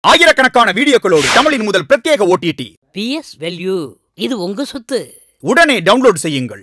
ஆயிரக்கணக்கான வீடியோக்களோடு தமிழின் முதல் பிரத்யேக ஓடிடி பிஎஸ் வேல்யூ இது உங்க சொத்து உடனே டவுன்லோட் செய்யுங்கள்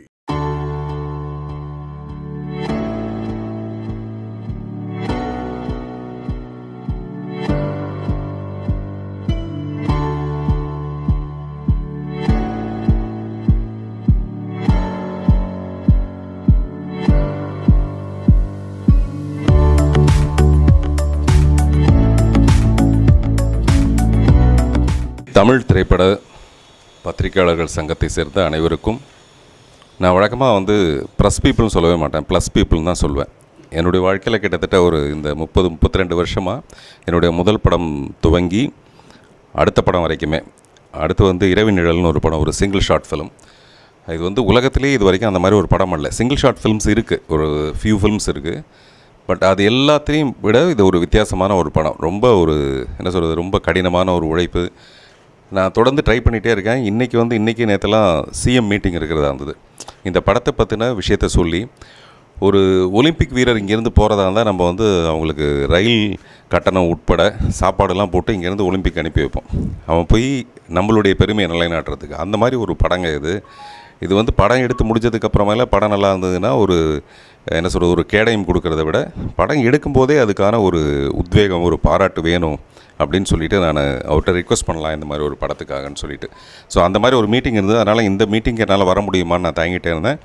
தமிழ் திரைப்பட பத்திரிகையாளர்கள் சங்கத்தை சேர்ந்த அனைவருக்கும் நான் வழக்கமாக வந்து ப்ளஸ் பீப்புள்னு சொல்லவே மாட்டேன் ப்ளஸ் பீப்புள்னு தான் சொல்லுவேன் என்னுடைய வாழ்க்கையில் கிட்டத்தட்ட ஒரு இந்த முப்பது முப்பத்தி ரெண்டு வருஷமாக என்னுடைய முதல் படம் துவங்கி அடுத்த படம் வரைக்குமே அடுத்து வந்து இரவின் நிழல்னு ஒரு படம் ஒரு சிங்கிள் ஷார்ட் ஃபிலிம் இது வந்து உலகத்திலேயே இது வரைக்கும் அந்த மாதிரி ஒரு படம் இல்லை சிங்கிள் ஷார்ட் ஃபிலிம்ஸ் இருக்குது ஒரு ஃபியூ ஃபிலிம்ஸ் இருக்குது பட் அது எல்லாத்தையும் விட இது ஒரு வித்தியாசமான ஒரு படம் ரொம்ப ஒரு என்ன சொல்கிறது ரொம்ப கடினமான ஒரு உழைப்பு நான் தொடர்ந்து ட்ரை பண்ணிகிட்டே இருக்கேன் இன்றைக்கி வந்து இன்றைக்கி நேற்றுலாம் சிஎம் மீட்டிங் இருக்கிறதா இருந்தது இந்த படத்தை பற்றின விஷயத்த சொல்லி ஒரு ஒலிம்பிக் வீரர் இங்கேருந்து போகிறதா இருந்தால் நம்ம வந்து அவங்களுக்கு ரயில் கட்டணம் உட்பட சாப்பாடெல்லாம் போட்டு இங்கேருந்து ஒலிம்பிக் அனுப்பி வைப்போம் அவன் போய் நம்மளுடைய பெருமையை நிலைநாட்டுறதுக்கு அந்த மாதிரி ஒரு படங்க இது இது வந்து படம் எடுத்து முடிஞ்சதுக்கு அப்புறமேல படம் நல்லா இருந்ததுன்னா ஒரு என்ன சொல்கிறது ஒரு கேடயம் கொடுக்கறத விட படம் எடுக்கும்போதே அதுக்கான ஒரு உத்வேகம் ஒரு பாராட்டு வேணும் அப்படின்னு சொல்லிட்டு நான் அவர்கிட்ட ரிக்வஸ்ட் பண்ணலாம் இந்த மாதிரி ஒரு படத்துக்காகன்னு சொல்லிட்டு ஸோ அந்த மாதிரி ஒரு மீட்டிங் இருந்தது அதனால் இந்த மீட்டிங் என்னால் வர முடியுமான்னு நான் தயங்கிட்டே இருந்தேன்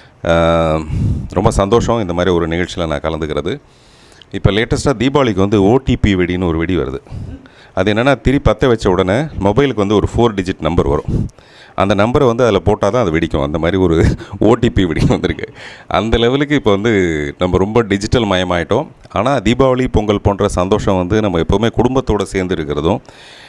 ஆஹ், ரொம்ப சந்தோஷம் இந்த மாதிரி ஒரு நிகழ்ச்சியில் நான் கலந்துக்கிறது இப்போ லேட்டஸ்ட்டாக தீபாவளிக்கு வந்து ஓடிபி வெடின்னு ஒரு வெடி வருது அது என்னென்னா திரி பற்ற வச்ச உடனே மொபைலுக்கு வந்து ஒரு ஃபோர் டிஜிட் நம்பர் வரும் அந்த நம்பரை வந்து அதில் போட்டால் தான் அது வெடிக்கும் அந்த மாதிரி ஒரு ஓடிபி வெடி வந்திருக்கு அந்த லெவலுக்கு இப்போ வந்து நம்ம ரொம்ப டிஜிட்டல் மயமாயிட்டோம் ஆனால் தீபாவளி பொங்கல் போன்ற சந்தோஷம் வந்து நம்ம எப்போவுமே குடும்பத்தோடு சேர்ந்து இருக்கிறதும்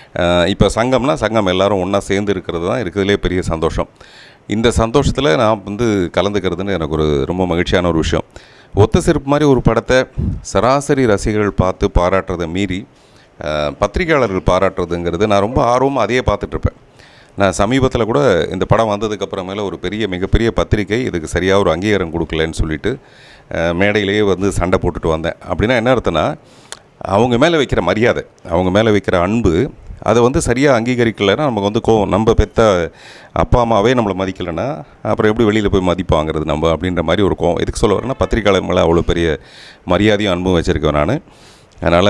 இப்போ சங்கம்னா சங்கம் எல்லாரும் ஒன்றா சேர்ந்து இருக்கிறது தான் இருக்கிறதுலே பெரிய சந்தோஷம் இந்த சந்தோஷத்தில் நான் வந்து கலந்துக்கிறதுன்னு எனக்கு ஒரு ரொம்ப மகிழ்ச்சியான ஒரு விஷயம் ஒத்த செருப்பு மாதிரி ஒரு படத்தை சராசரி ரசிகர்கள் பார்த்து பாராட்டுறதை மீறி அஹ், பத்திரிகையாளர்கள் பாராட்டுறதுங்கிறது நான் ரொம்ப ஆர்வமாக அதையே பார்த்துட்ருப்பேன் நான் சமீபத்தில் கூட இந்த படம் வந்ததுக்கு அப்புறமேல ஒரு பெரிய மிகப்பெரிய பத்திரிகை இதுக்கு சரியாக ஒரு அங்கீகாரம் கொடுக்கலன்னு சொல்லிட்டு அஹ், மேடையிலேயே வந்து சண்டை போட்டுட்டு வந்தேன் அப்படின்னா என்ன அர்த்தம்னா அவங்க மேலே வைக்கிற மரியாதை அவங்க மேலே வைக்கிற அன்பு அதை வந்து சரியாக அங்கீகரிக்கலைன்னா நமக்கு வந்து கோவம் நம்ம பெத்த அப்பா அம்மாவே நம்மளை மதிக்கலைன்னா அப்புறம் எப்படி வெளியில் போய் மதிப்பாங்கிறது நம்ம அப்படின்ற மாதிரி ஒரு கோவம் எதுக்கு சொல்ல வரேன்னா பத்திரிக்கையாளர் மேலே அவ்வளோ பெரிய மரியாதையும் அன்பும் வச்சுருக்கேன் நான் அதனால்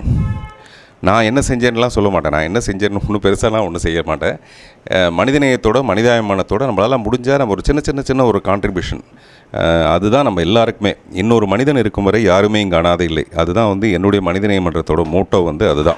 நான் என்ன செஞ்சேன்னுலாம் சொல்ல மாட்டேன் நான் என்ன செஞ்சேன்னு ஒன்றும் பெருசாலாம் ஒன்றும் செய்ய மாட்டேன் அஹ் மனிதநேயத்தோட மனிதாபிமானத்தோட நம்மளால் முடிஞ்சால் நம்ம ஒரு சின்ன சின்ன சின்ன ஒரு கான்ட்ரிபியூஷன் அதுதான் நம்ம எல்லாருக்குமே இன்னொரு மனிதன் இருக்கும் வரை யாருமே இங்கே அனாதை இல்லை அதுதான் வந்து என்னுடைய மனிதநேய மன்றத்தோட மோட்டோ வந்து அதுதான்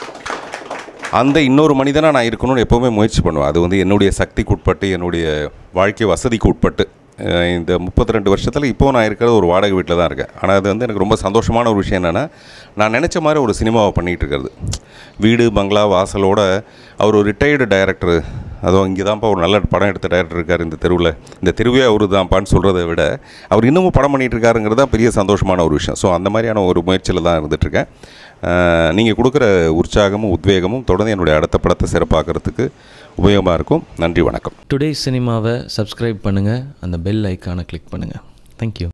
அந்த இன்னொரு மனிதனாக நான் இருக்கணும்னு எப்போவுமே முயற்சி பண்ணுவேன் அது வந்து என்னுடைய சக்திக்கு உட்பட்டு என்னுடைய வாழ்க்கை வசதிக்கு உட்பட்டு அஹ் இந்த முப்பத்தி ரெண்டு வருஷத்தில் இப்போது நான் இருக்கிறது ஒரு வாடகை வீட்டில் தான் இருக்கேன் ஆனால் அது வந்து எனக்கு ரொம்ப சந்தோஷமான ஒரு விஷயம் என்னென்னா நான் நினச்ச மாதிரி ஒரு சினிமாவை பண்ணிகிட்டு இருக்கிறது வீடு பங்களா வாசலோட அவர் ஒரு ரிட்டையர்டு டைரக்டர் அதுவும் இங்கே தான்ப்பா ஒரு நல்ல படம் எடுத்த டைரக்டர் இருக்கார் இந்த தெருவில் இந்த தெருவே அவரு தான்ப்பான்னு சொல்கிறத விட அவர் இன்னமும் படம் பண்ணிகிட்டு இருக்காருங்கிறது தான் பெரிய சந்தோஷமான ஒரு விஷயம் ஸோ அந்த மாதிரியான ஒரு முயற்சியில் தான் இருந்துகிட்ருக்கேன் நீங்கள் கொடுக்குற உற்சாகமும் உத்வேகமும் தொடர்ந்து என்னுடைய அடுத்த படத்தை சிறப்பாக்கிறதுக்கு உபயோகமாக இருக்கும் நன்றி வணக்கம் டுடே சினிமாவை சப்ஸ்கிரைப் பண்ணுங்கள் அந்த பெல் ஐக்கானை கிளிக் பண்ணுங்கள் தேங்க்யூ